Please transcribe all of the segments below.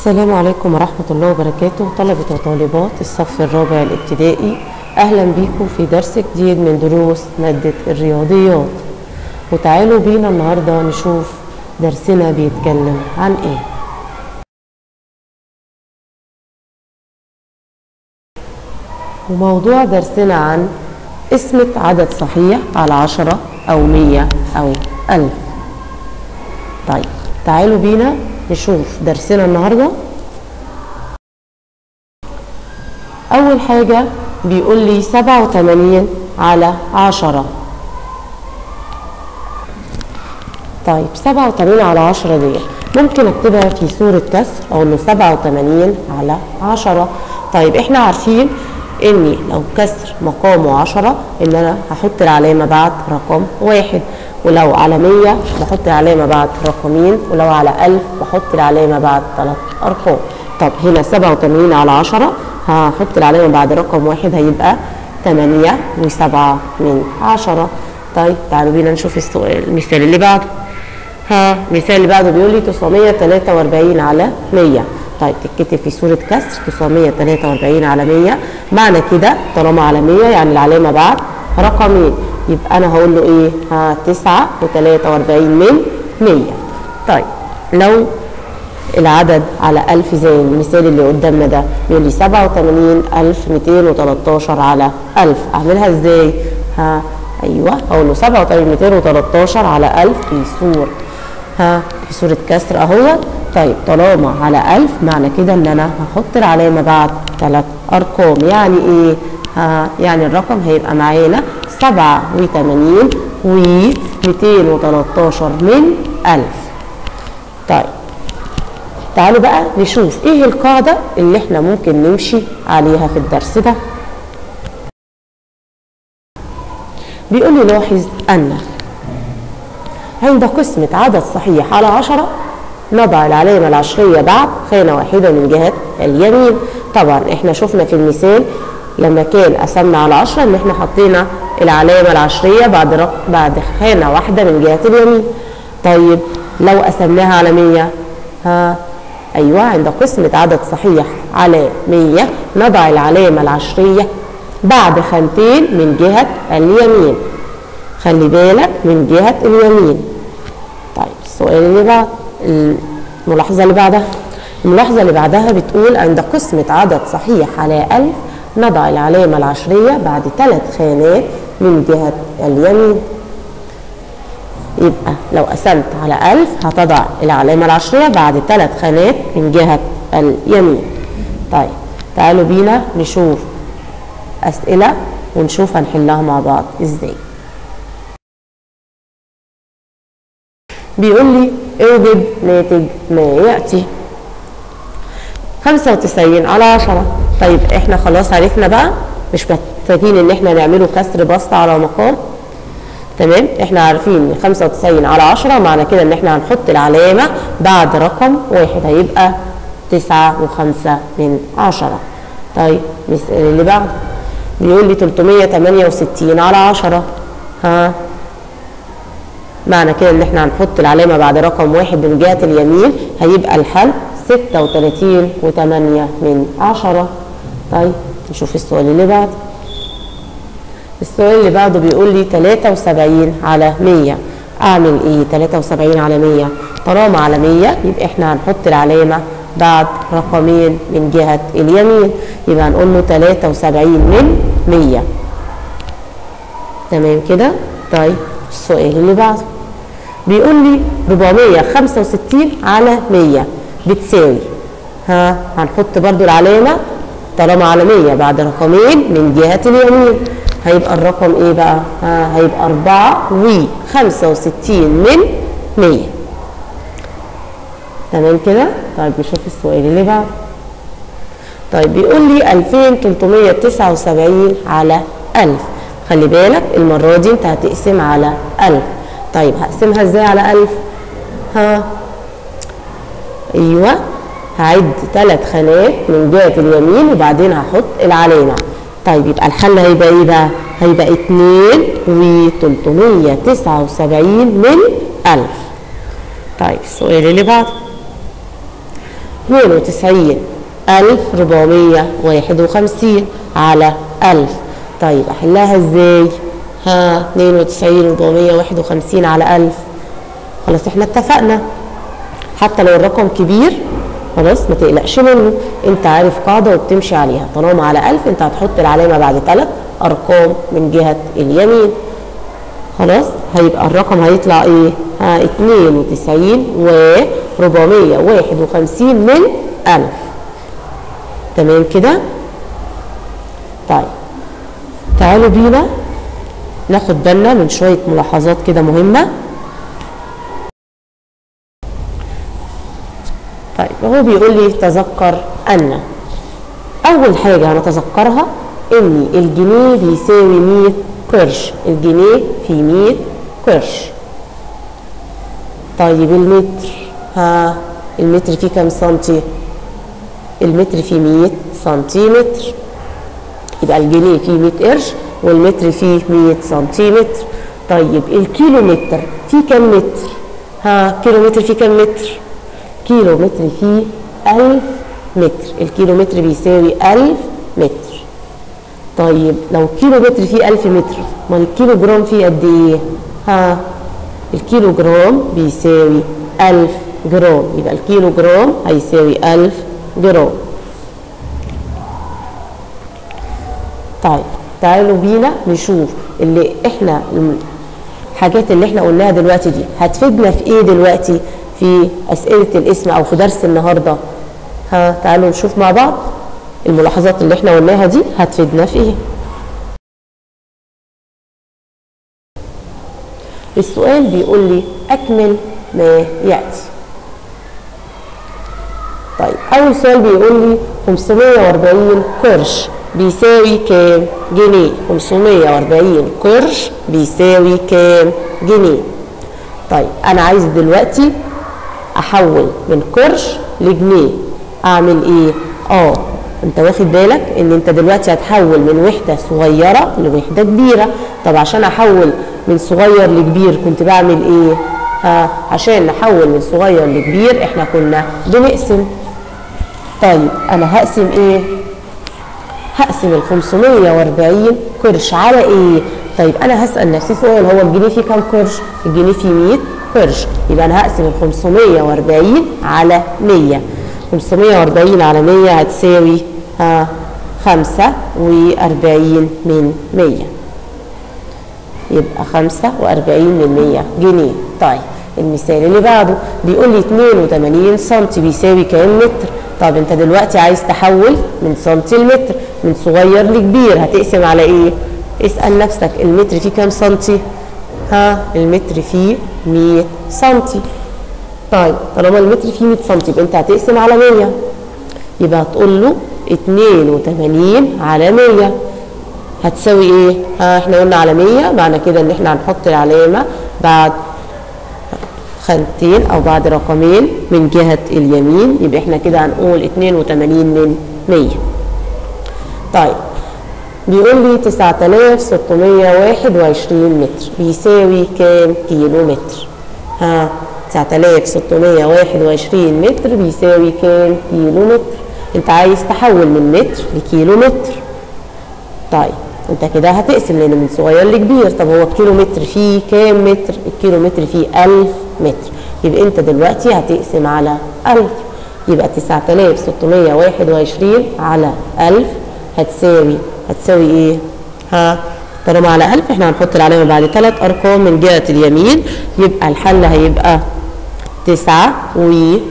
السلام عليكم ورحمة الله وبركاته طلبة وطالبات الصف الرابع الابتدائي أهلا بيكم في درس جديد من دروس مادة الرياضيات وتعالوا بينا النهاردة نشوف درسنا بيتكلم عن إيه وموضوع درسنا عن قسمة عدد صحيح على عشرة أو مية أو ألف طيب تعالوا بينا نشوف درسنا النهاردة أول حاجة بيقول لي سبعة وتمانين على عشرة طيب سبعة وتمانين على عشرة دي ممكن اكتبها في صورة كسر اقول له سبعة وتمانين على عشرة طيب احنا عارفين اني لو كسر مقامه عشرة ان انا هحط العلامة بعد رقم واحد ولو على مية بحط العلامة بعد رقمين ولو على ألف بحط العلامة بعد ثلاث أرقام طب هنا سبعة وتمانين على عشرة هحط العلامة بعد رقم واحد هيبقى تمانية وسبعة من عشرة طيب تعالوا بينا نشوف السؤال المثال اللي بعده ها المثال اللي بعده بيقول لي 943 على 100 طيب تتكتب في صورة كسر 943 على 100 معنى كده طالما على 100 يعني العلامة بعد رقمين يبقى أنا هقول له إيه؟ ها 9 و43 من 100 طيب لو العدد على 1000 زي المثال اللي قدامنا ده بيقول لي 87213 على 1000 أعملها إزاي؟ ها أيوه هقول له 87213 على 1000 في صورة ها في صورة كسر اهو طيب طالما على 1000 معنى كده ان انا هحط العلامة بعد ثلاث ارقام يعني ايه؟ ها يعني الرقم هيبقى معانا 87 و 213 من 1000 طيب تعالوا بقى نشوف ايه القاعدة اللي احنا ممكن نمشي عليها في الدرس ده بيقول لي لاحظ ان عند قسمة عدد صحيح على عشرة نضع العلامة العشرية بعد خانة واحدة من جهة اليمين طبعا احنا شفنا في المثال لما كان قسمنا على عشرة ان احنا حطينا العلامة العشرية بعد رق... بعد خانة واحدة من جهة اليمين طيب لو قسمناها على مية ها ايوه عند قسمة عدد صحيح على مية نضع العلامة العشرية بعد خانتين من جهة اليمين خلي بالك من جهة اليمين طيب السؤال اللي بعد الملاحظة اللي بعدها الملاحظة اللي بعدها بتقول عند قسمة عدد صحيح على ألف نضع العلامة العشرية بعد ثلاث خانات من جهة اليمين يبقى لو قسمت على ألف هتضع العلامة العشرية بعد ثلاث خانات من جهة اليمين طيب تعالوا بينا نشوف أسئلة ونشوف هنحلها مع بعض إزاي بيقول لي اوجد ناتج ما ياتي 95 على 10 طيب احنا خلاص عرفنا بقى مش محتاجين ان احنا نعمله كسر بسط على مقام تمام احنا عارفين 95 على 10 معنى كده ان احنا هنحط العلامه بعد رقم واحد هيبقى 9 و5 من 10 طيب المثال اللي بعده بيقول لي 368 على 10 ها معنى كده ان احنا هنحط العلامة بعد رقم واحد من جهة اليمين هيبقى الحل 36 و8 من 10 طيب نشوف السؤال اللي بعده السؤال اللي بعده بيقول لي 73 على 100 اعمل ايه 73 على 100 طالما على 100 يبقى احنا هنحط العلامة بعد رقمين من جهة اليمين يبقى هنقول له 73 من 100 تمام كده طيب السؤال اللي بعده بيقول لي 465 على 100 بتساوي ها هنحط برضو العلامة طالما على 100 بعد رقمين من جهة اليمين هيبقى الرقم ايه بقى ها هيبقى 4 و 65 من 100 تمام كده طيب نشوف السؤال اللي بعده طيب بيقول لي 2379 على 1000 خلي بالك المرة دي انت هتقسم على 1000 طيب هقسمها ازاي على 1000 ها ايوه هعد ثلاث خانات من جهة اليمين وبعدين هحط العلامة طيب يبقى الحل هيبقى ايه بقى هيبقى 2 و 379 من 1000 طيب السؤال اللي بعده 92 1451 على 1000 طيب احلها ازاي ها 92 451 على 1000 خلاص احنا اتفقنا حتى لو الرقم كبير خلاص ما تقلقش منه انت عارف قاعده وبتمشي عليها طالما على 1000 انت هتحط العلامه بعد ثلاث ارقام من جهه اليمين خلاص هيبقى الرقم هيطلع ايه ها 92 و 451 من 1000 تمام كده طيب تعالوا بينا ناخد بالنا من شويه ملاحظات كده مهمه طيب هو بيقول لي تذكر ان اول حاجه هنتذكرها ان الجنيه بيساوي 100 قرش الجنيه في 100 قرش طيب المتر ها المتر فيه كام سنتي المتر فيه 100 سنتيمتر يبقى الجنيه فيه 100 قرش والمتر فيه 100 سنتيمتر طيب الكيلو متر فيه كام متر ها كيلو متر فيه كام متر كيلو متر فيه 1000 متر الكيلو متر بيساوي 1000 متر طيب لو كيلو متر فيه 1000 متر ما الكيلو جرام فيه قد ايه ها الكيلو جرام بيساوي 1000 جرام يبقى الكيلو جرام هيساوي 1000 جرام طيب تعالوا بينا نشوف اللي احنا الحاجات اللي احنا قلناها دلوقتي دي هتفيدنا في ايه دلوقتي في اسئله الاسم او في درس النهارده ها تعالوا نشوف مع بعض الملاحظات اللي احنا قلناها دي هتفيدنا في ايه السؤال بيقول لي اكمل ما ياتي طيب اول سؤال بيقول لي 540 قرش بيساوي كام جنيه 540 قرش بيساوي كام جنيه طيب انا عايز دلوقتي احول من قرش لجنيه اعمل ايه اه انت واخد بالك ان انت دلوقتي هتحول من وحده صغيره لوحده كبيره طب عشان احول من صغير لكبير كنت بعمل ايه ها عشان نحول من صغير لكبير احنا كنا بنقسم طيب انا هقسم ايه هقسم ال 540 قرش على ايه طيب انا هسال نفسي سؤال هو الجنيه فيه كام قرش الجنيه فيه 100 قرش يبقى انا هقسم ال 540 على 100 540 على 100 هتساوي ها 45 من 100 يبقى 45 من 100 جنيه طيب المثال اللي بعده بيقول لي 82 سم بيساوي كام متر طب انت دلوقتي عايز تحول من سنتي لمتر من صغير لكبير هتقسم على ايه اسال نفسك المتر فيه كام سنتي ها المتر فيه 100 سنتي طيب طالما المتر فيه 100 سنتي يبقى انت هتقسم على 100 يبقى هتقول له 82 على 100 هتساوي ايه ها احنا قلنا على 100 معنى كده ان احنا هنحط العلامه بعد خانتين او بعد رقمين من جهه اليمين يبقى احنا كده هنقول 82 من 100 طيب بيقول لي 9621 متر بيساوي كام كيلو متر ها 9621 متر بيساوي كام كيلو متر انت عايز تحول من متر لكيلو متر طيب انت كده هتقسم لان من صغير لكبير طب هو الكيلو متر فيه كام متر الكيلو متر فيه 1000 متر يبقى انت دلوقتي هتقسم على 1000 يبقى 9621 على 1000 هتساوي هتساوي ايه ها طالما على 1000 احنا هنحط العلامه بعد ثلاث ارقام من جهه اليمين يبقى الحل هيبقى 9 و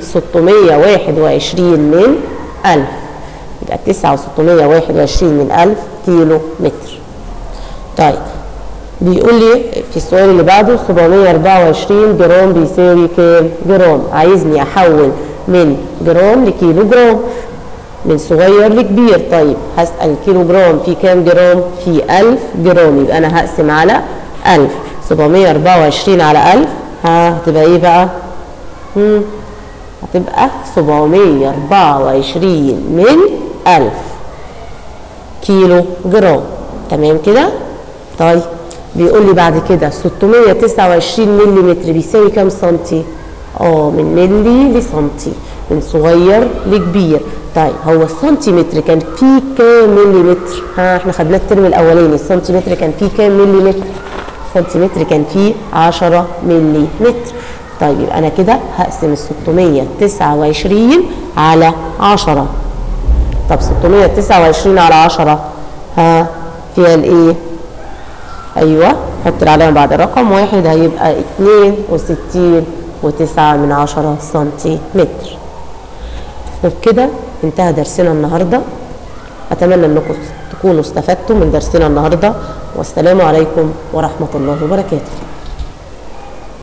621 من 1000 يبقى 9 و 621 من 1000 كيلو متر طيب بيقول لي في السؤال اللي بعده 724 جرام بيساوي كام جرام عايزني احول من جرام لكيلو جرام من صغير لكبير طيب هسأل كيلو جرام في كام جرام في 1000 جرام يبقى انا هقسم على 1000 724 على 1000 ها هتبقى ايه بقى مم. هتبقى 724 من 1000 كيلو جرام تمام كده طيب بيقول لي بعد كده 629 ملي متر بيساوي كام سنتي اه من ملي لسنتي من صغير لكبير طيب هو السنتيمتر كان فيه كام مليمتر ها احنا خدناه الترم الاولاني السنتيمتر كان فيه كام مليمتر سنتيمتر كان فيه 10 مليمتر طيب يبقى انا كده هقسم ال 629 على 10 طب 629 على 10 ها فيها الايه ايوه حط العلامه بعد الرقم واحد هيبقى 62 وتسعة من عشرة سنتيمتر وبكده انتهى درسنا النهارده اتمنى انكم تكونوا استفدتم من درسنا النهارده والسلام عليكم ورحمه الله وبركاته